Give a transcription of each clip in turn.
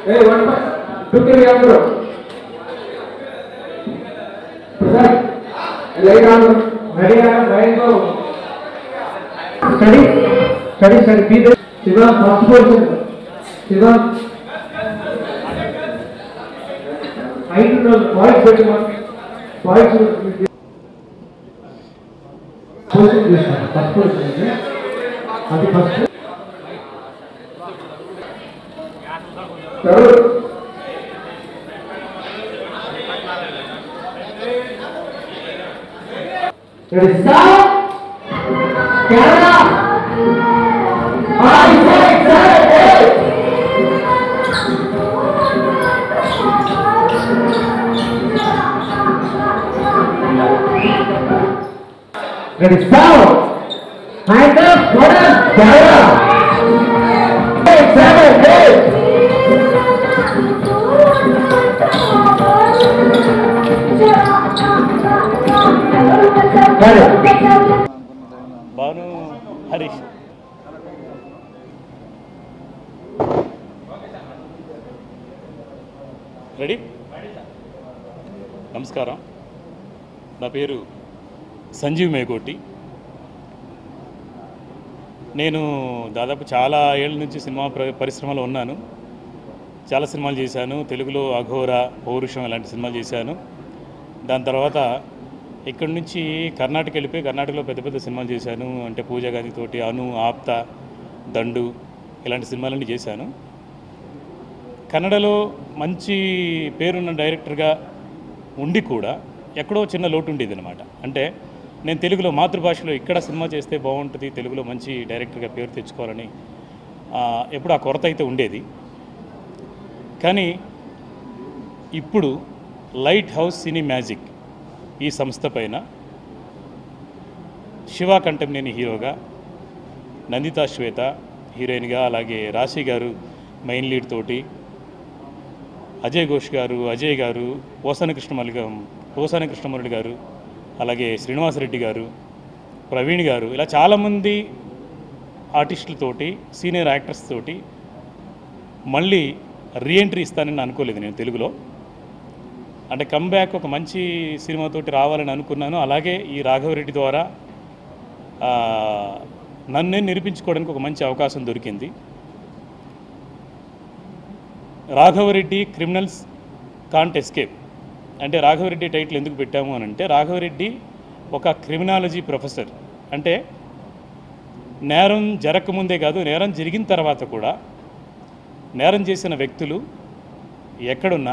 ఏ one fifty అందరూ Prasad light on ready right study study study బీ Shiva first position Shiva ఐదు points పెట్టుకో పాయింట్స్ పొజిషన్ తీసుకోండి ఫస్ట్ పొజిషన్ అది ఫస్ట్ ఎవరు Ready, start! Camera! Five, six, seven, eight! Ready, start! Hand up, one up, camera! Six, seven, eight! Bhanu Harish ready నమస్కారం నా పేరు సంజీవ్ మేకోటి నేను దాదాపు చాలా ఏళ్ళ నుంచి సినిమా ప్ర- పరిశ్రమలో ఉన్నాను చాలా సినిమాలు చేశాను తెలుగులో అఘోర పౌరుషం ఇలాంటి సినిమాలు చేశాను దాని తర్వాత ఇక్కడి నుంచి కర్ణాటక వెళ్ళిపోయి కర్ణాటకలో పెద్ద పెద్ద సినిమాలు చేశాను అంటే పూజ గాంధీ తోటి అను ఆప్త దండు ఇలాంటి సినిమాలన్నీ చేశాను కన్నడలో మంచి పేరున్న డైరెక్టర్గా ఉండి కూడా ఎక్కడో చిన్న లోటు ఉండేది అనమాట అంటే నేను తెలుగులో మాతృభాషలో ఇక్కడ సినిమా చేస్తే బాగుంటుంది తెలుగులో మంచి డైరెక్టర్గా పేరు తెచ్చుకోవాలని ఆ, ఎప్పుడు ఆ కొరత అయితే ఉండేది కానీ ఇప్పుడు లైట్ హౌస్ సినీ మ్యాజిక్ ఈ సంస్థ పైన శివ కంటెంనేని హీరోగా నందితా శ్వేత హీరోయిన్గా అలాగే రాశి గారు మెయిన్ లీడ్ తోటి అజయ్ ఘోష్ గారు అజయ్ గారు పోసాని కృష్ణమల్లి గా- పోసాని కృష్ణమురళి గారు అలాగే శ్రీనివాసరెడ్డి గారు ప్రవీణ్ గారు ఇలా చాలామంది ఆర్టిస్టులతోటి సీనియర్ యాక్టర్స్ తోటి మళ్ళీ రీఎంట్రీ ఇస్తానని అనుకోలేదు నేను తెలుగులో అంటే కమ్బ్యాక్ ఒక మంచి సినిమాతోటి రావాలని అనుకున్నాను అలాగే ఈ రాఘవరెడ్డి ద్వారా ఆ, నన్నే నిరూపించుకోవడానికి ఒక మంచి అవకాశం దొరికింది రాఘవరెడ్డి క్రిమినల్స్ కాంట్ ఎస్కేప్ అంటే రాఘవరెడ్డి టైటిల్ ఎందుకు పెట్టాము అని అంటే రాఘవరెడ్డి ఒక క్రిమినాలజీ ప్రొఫెసర్ అంటే నేరం జరగకముందే కాదు నేరం జరిగిన తర్వాత కూడా నేరం చేసిన వ్యక్తులు ఎక్కడున్నా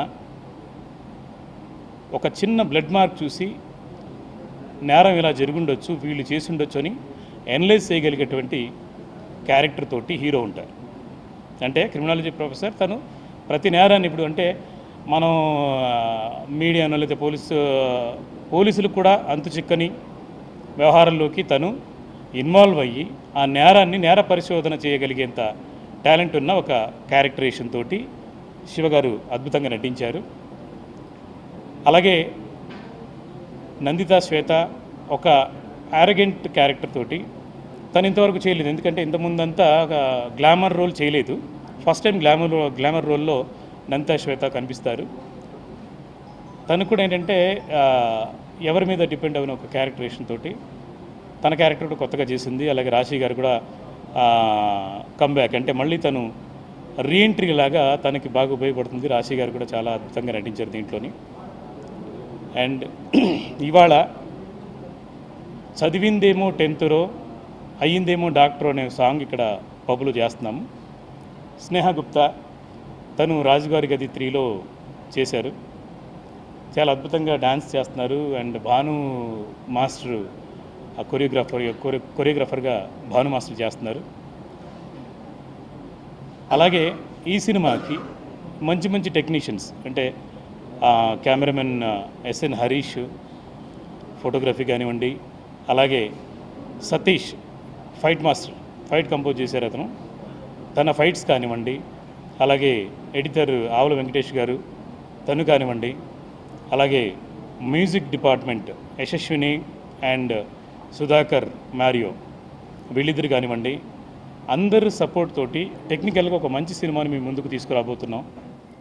ఒక చిన్న బ్లడ్ మార్క్ చూసి నేరం ఇలా జరుగుండొచ్చు వీళ్ళు చేసి ఉండొచ్చు అని ఎనలైజ్ చేయగలిగేటువంటి క్యారెక్టర్ తోటి హీరో ఉంటారు అంటే క్రిమినాలజీ ప్రొఫెసర్ తను ప్రతి నేరాన్ని ఇప్పుడు అంటే మనం మీడియాను లేకపోతే పోలీసు పోలీసులు కూడా అంతు చిక్కని వ్యవహారంలోకి తను ఇన్వాల్వ్ అయ్యి ఆ నేరాన్ని నేర పరిశోధన చేయగలిగేంత టాలెంట్ ఉన్న ఒక క్యారెక్టరేషన్ తోటి శివగారు అద్భుతంగా నటించారు అలాగే నందిత శ్వేత ఒక ఆరగెంట్ క్యారెక్టర్ తోటి తను ఇంతవరకు చేయలేదు ఎందుకంటే ఇంతకుముందంతా ఒక గ్లామర్ రోల్ చేయలేదు ఫస్ట్ టైం గ్లామర్ గ్లామర్ రోల్లో నందిత శ్వేత కనిపిస్తారు తను కూడా ఏంటంటే ఆ, ఎవరి మీద డిపెండ్ అయిన ఒక క్యారెక్టరేషన్ తోటి తన క్యారెక్టర్ కూడా కొత్తగా చేసింది అలాగే రాశి గారు కూడా కమ్బ్యాక్ అంటే మళ్ళీ తను రీఎంట్రీ లాగా తనకి బాగా ఉపయోగపడుతుంది రాశి గారు కూడా చాలా అద్భుతంగా నటించారు దీంట్లోని అండ్ ఇవాళ చదివిందేమో టెన్త్రో అయ్యిందేమో డాక్టర్ అనే సాంగ్ ఇక్కడ పబ్బులు చేస్తున్నాము స్నేహ గుప్తా తను రాజుగారి గది త్రీలో చేశారు చాలా అద్భుతంగా డ్యాన్స్ చేస్తున్నారు అండ్ భాను మాస్టర్ ఆ కొరియోగ్రాఫర్ కొరి కొరియోగ్రాఫర్గా భాను మాస్టర్ చేస్తున్నారు అలాగే ఈ సినిమాకి మంచి మంచి టెక్నీషియన్స్ అంటే ఆ, కెమెరామెన్ ఆ, ఎస్ఎన్ హరీష్ ఫోటోగ్రఫీ కానివ్వండి అలాగే Satish fight master fight compose చేశారు అతను తన ఫైట్స్ కానివ్వండి అలాగే ఎడిటర్ ఆవుల వెంకటేష్ గారు తను కానివ్వండి అలాగే music department Yashaswini and Sudhakar Mario వీళ్ళిద్దరు కానివ్వండి అందరు సపోర్ట్ తోటి టెక్నికల్గా ఒక మంచి సినిమాని మేము ముందుకు తీసుకురాబోతున్నాం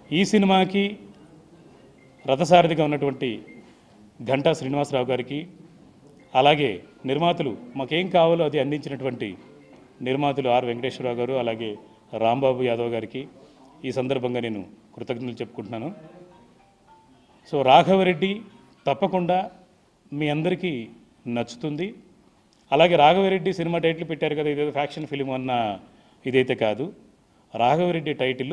ఈ సినిమాకి రథసారథిగా ఉన్నటువంటి ఘంటా శ్రీనివాసరావు గారికి అలాగే నిర్మాతలు మాకేం కావాలో అది అందించినటువంటి నిర్మాతలు ఆర్ వెంకటేశ్వరరావు గారు అలాగే రాంబాబు యాదవ్ గారికి ఈ సందర్భంగా నేను కృతజ్ఞతలు చెప్పుకుంటున్నాను సో రాఘవరెడ్డి తప్పకుండా మీ అందరికీ నచ్చుతుంది అలాగే రాఘవరెడ్డి సినిమా టైటిల్ పెట్టారు కదా ఇదేదో ఫ్యాక్షన్ ఫిలిం అన్న ఇదైతే కాదు రాఘవరెడ్డి టైటిల్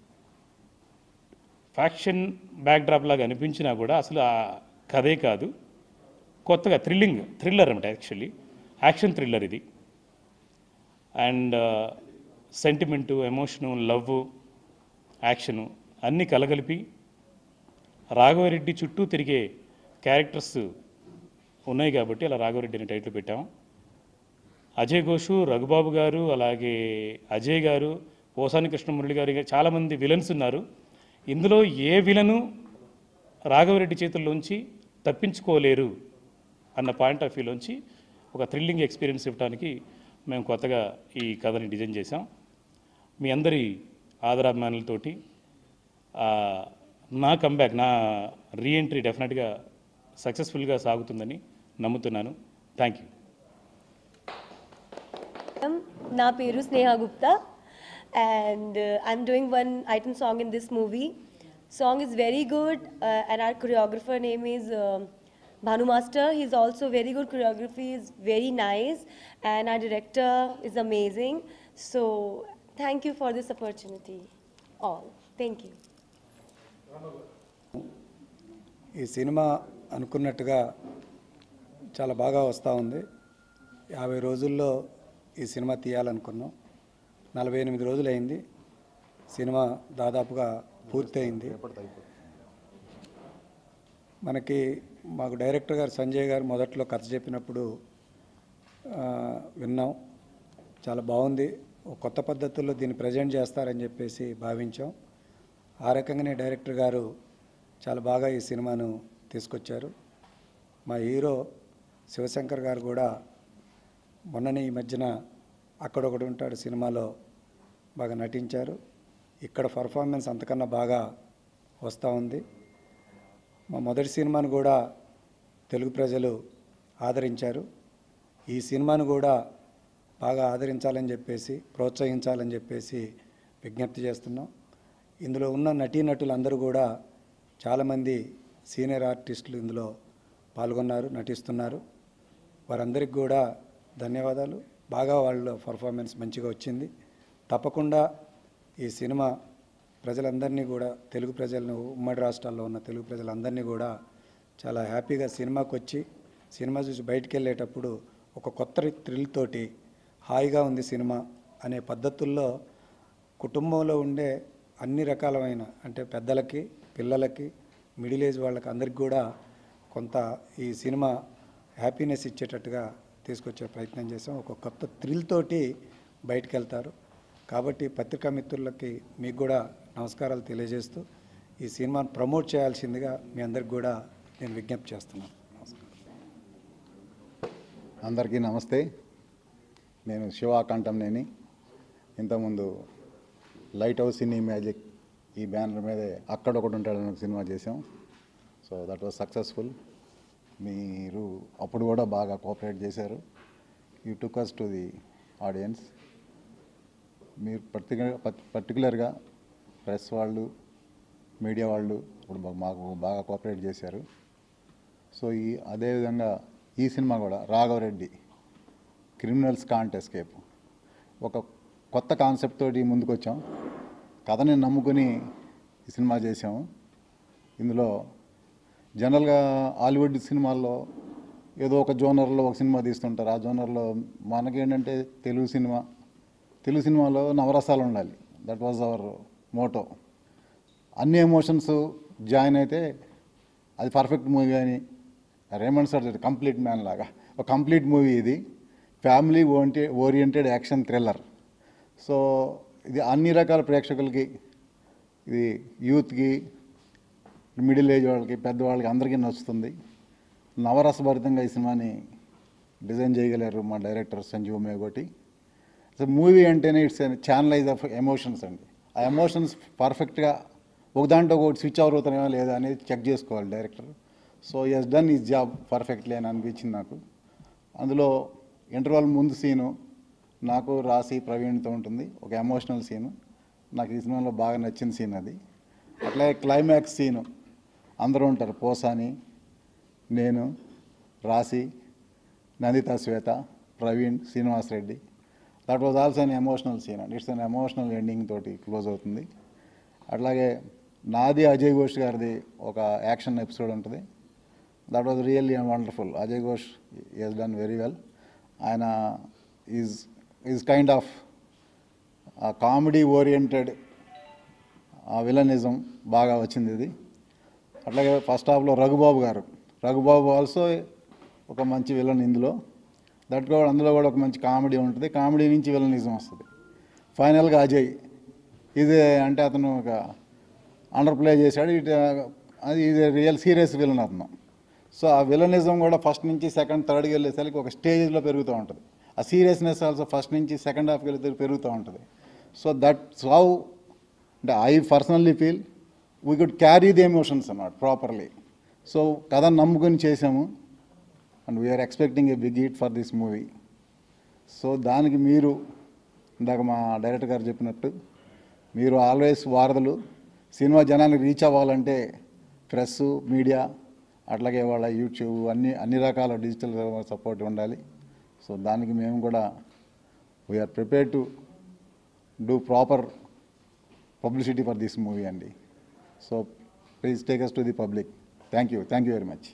ఫ్యాక్షన్ బ్యాక్డ్రాప్ లాగా అనిపించినా కూడా అసలు ఆ కథే కాదు కొత్తగా థ్రిల్లింగ్ థ్రిల్లర్ అనమాట యాక్చువల్లీ యాక్షన్ థ్రిల్లర్ ఇది and sentiment emotion love action అన్నీ కలగలిపి రాఘవరెడ్డి చుట్టూ తిరిగే క్యారెక్టర్స్ ఉన్నాయి కాబట్టి అలా రాఘవరెడ్డి అని టైటిల్ పెట్టాం అజయ్ ఘోషు రఘుబాబు గారు అలాగే అజయ్ గారు పోసాని కృష్ణమురళి గారు ఇంకా చాలామంది విలన్స్ ఉన్నారు ఇందులో ఏ విలను రాఘవరెడ్డి చేతుల్లోంచి తప్పించుకోలేరు అన్న పాయింట్ ఆఫ్ వ్యూలోంచి ఒక థ్రిల్లింగ్ ఎక్స్పీరియన్స్ ఇవ్వడానికి మేము కొత్తగా ఈ కథని డిజైన్ చేసాం మీ అందరి ఆదరాభిమానులతోటి ఆ, నా కంబ్యాక్ నా రీఎంట్రీ డెఫినెట్గా సక్సెస్ఫుల్గా సాగుతుందని నమ్ముతున్నాను థ్యాంక్ యూ నా పేరు Sneha Gupta and I'm doing one item song in this movie song is very good and our choreographer name is Bhanu master he's also very good choreography is very nice and our director is amazing so thank you for this opportunity all thank you ఈ సినిమా అనుకున్నట్టుగా చాలా బాగా వస్తూ ఉంది యాభై రోజుల్లో ఈ సినిమా తీయాలనుకున్నాం నలభై ఎనిమిది రోజులు అయింది సినిమా దాదాపుగా పూర్తయింది మనకి మాకు డైరెక్టర్ గారు సంజయ్ గారు మొదట్లో కథ చెప్పినప్పుడు ఆ, విన్నాం చాలా బాగుంది ఒక కొత్త పద్ధతుల్లో దీన్ని ప్రజెంట్ చేస్తారని చెప్పేసి భావించాం ఆ రకంగానే డైరెక్టర్ గారు చాలా బాగా ఈ సినిమాను తీసుకొచ్చారు మా హీరో శివశంకర్ గారు కూడా మొన్ననే ఈ మధ్యన అక్కడొకడు ఉంటాడు సినిమాలో బాగా నటించారు ఇక్కడ పర్ఫార్మెన్స్ అంతకన్నా బాగా వస్తూ ఉంది మా మొదటి సినిమాను కూడా తెలుగు ప్రజలు ఆదరించారు ఈ సినిమాను కూడా బాగా ఆదరించాలని చెప్పేసి ప్రోత్సహించాలని చెప్పేసి విజ్ఞప్తి చేస్తున్నాం ఇందులో ఉన్న నటీనటులందరూ కూడా చాలామంది సీనియర్ ఆర్టిస్టులు ఇందులో పాల్గొన్నారు నటిస్తున్నారు వారందరికీ కూడా ధన్యవాదాలు బాగా వాళ్ళ పర్ఫార్మెన్స్ మంచిగా వచ్చింది తప్పకుండా ఈ సినిమా ప్రజలందరినీ కూడా తెలుగు ప్రజలను ఉమ్మడి రాష్ట్రాల్లో ఉన్న తెలుగు ప్రజలందరినీ కూడా చాలా హ్యాపీగా సినిమాకి వచ్చి సినిమా చూసి బయటికి వెళ్ళేటప్పుడు ఒక కొత్త థ్రిల్ తోటి హాయిగా ఉంది సినిమా అనే పద్ధతుల్లో కుటుంబంలో ఉండే అన్ని రకాలమైన అంటే పెద్దలకి పిల్లలకి మిడిల్ ఏజ్ వాళ్ళకి అందరికి కూడా కొంత ఈ సినిమా హ్యాపీనెస్ ఇచ్చేటట్టుగా తీసుకొచ్చే ప్రయత్నం చేసాం ఒక కొత్త థ్రిల్ తోటి బయటికి వెళ్తారు కాబట్టి పత్రికా మిత్రులకి మీకు కూడా నమస్కారాలు తెలియజేస్తూ ఈ సినిమాను ప్రమోట్ చేయాల్సిందిగా మీ అందరికి కూడా నేను విజ్ఞప్తి చేస్తున్నాను నమస్కారం అందరికీ నమస్తే నేను శివాకంఠంనేని ఇంతకుముందు లైట్ హౌస్ ఇన్ మ్యాజిక్ ఈ బ్యానర్ మీదే అక్కడొకటి ఉంటాడని ఒక సినిమా చేసాం సో దట్ వాజ్ సక్సెస్ఫుల్ మీరు అప్పుడు కూడా బాగా కోఆపరేట్ చేశారు you took us to the audience మీరు పర్టికులర్ పర్టికులర్గా ప్రెస్ వాళ్ళు మీడియా వాళ్ళు ఇప్పుడు మా- మాకు బాగా కోఆపరేట్ చేశారు సో ఈ అదేవిధంగా ఈ సినిమా కూడా రాఘవరెడ్డి క్రిమినల్స్ కాంట్ ఎస్కేప్ ఒక కొత్త కాన్సెప్ట్ తోటి ముందుకు వచ్చాం కథని నమ్ముకొని ఈ సినిమా చేసాము ఇందులో జనరల్గా హాలీవుడ్ సినిమాల్లో ఏదో ఒక జోనర్లో ఒక సినిమా తీస్తుంటారు ఆ జోనర్లో మనకేంటంటే తెలుగు సినిమా తెలుగు సినిమాలో నవరసాలు ఉండాలి దట్ వాజ్ అవర్ మోటో అన్ని ఎమోషన్స్ జాయిన్ అయితే అది పర్ఫెక్ట్ మూవీ అని రేమండ్ సార్ కంప్లీట్ మ్యాన్ లాగా ఒక కంప్లీట్ మూవీ ఇది family oriented oriented action thriller so ఇది అన్ని రకాల ప్రేక్షకులకి ఇది యూత్కి మిడిల్ ఏజ్ వాళ్ళకి పెద్దవాళ్ళకి అందరికీ నచ్చుతుంది నవరసభరితంగా ఈ సినిమాని డిజైన్ చేయగలిగారు మా director Sanjeev Megoti so movie అంటేనే ఇట్స్ ఛానలైజ్ ఆఫ్ ఎమోషన్స్ అండి ఆ ఎమోషన్స్ పర్ఫెక్ట్గా ఒక దాంట్లో ఒకటి స్విచ్ అవర్ అవుతున్నాయా లేదా అనేది చెక్ చేసుకోవాలి director so has done his job perfectly అని అనిపించింది నాకు అందులో ఇంటర్వల్ ముందు సీను నాకు రాసి ప్రవీణ్తో ఉంటుంది ఒక ఎమోషనల్ సీను నాకు ఈ సినిమాలో బాగా నచ్చిన సీన్ అది అట్లాగే క్లైమాక్స్ సీను అందరూ ఉంటారు పోసాని నేను రాసి Nandita Shweta Praveen Srinivas Reddy that was also an emotional scene and it's an emotional ending తోటి క్లోజ్ అవుతుంది అట్లాగే నాది అజయ్ ఘోష్ గారిది ఒక యాక్షన్ ఎపిసోడ్ ఉంటుంది that was really wonderful Ajay Ghosh is done very well ఆయన is is kind of comedy oriented villainism బాగా వచ్చింది ఇది అట్లాగే ఫస్ట్ హాఫ్లో రఘుబాబు గారు రఘుబాబు ఆల్సో ఒక మంచి విలన్ ఇందులో దట్ కూడా అందులో కూడా ఒక మంచి కామెడీ ఉంటుంది కామెడీ నుంచి విలనిజం వస్తుంది ఫైనల్గా అజయ్ ఇది అంటే అతను ఒక అండర్ ప్లే చేశాడు ఇట్ అది ఇది రియల్ సీరియస్ విలన్ అతను సో ఆ విలనిజం కూడా ఫస్ట్ నుంచి సెకండ్ థర్డ్కి వెళ్ళేసరికి ఒక స్టేజ్లో పెరుగుతూ ఉంటుంది ఆ సీరియస్నెస్ ఆల్సో ఫస్ట్ నుంచి సెకండ్ హాఫ్కి వెళ్తే పెరుగుతూ ఉంటుంది సో దట్ హౌ అంటే I personally feel we could carry the emotions అన్నమాట ప్రాపర్లీ సో కథ నమ్ముకొని చేసాము and we are expecting a big hit for this movie so దానికి మీరు ఇందాక మా డైరెక్టర్ గారు చెప్పినట్టు మీరు ఆల్వేస్ వారధులు సినిమా జనానికి రీచ్ అవ్వాలంటే ప్రెస్ మీడియా అట్లాగే వాళ్ళ యూట్యూబ్ అన్ని అన్ని రకాల డిజిటల్ సపోర్ట్ ఉండాలి సో దానికి మేము కూడా we are prepare to do proper publicity for this movie అండి so please take us to the public thank you thank you very much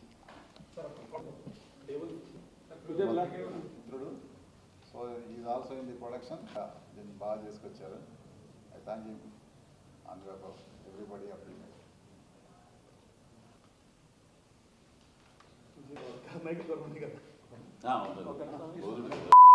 so is also in the production దీన్ని బాగా చేసుకొచ్చారు I thank you on everybody of mic దొరకండి కదా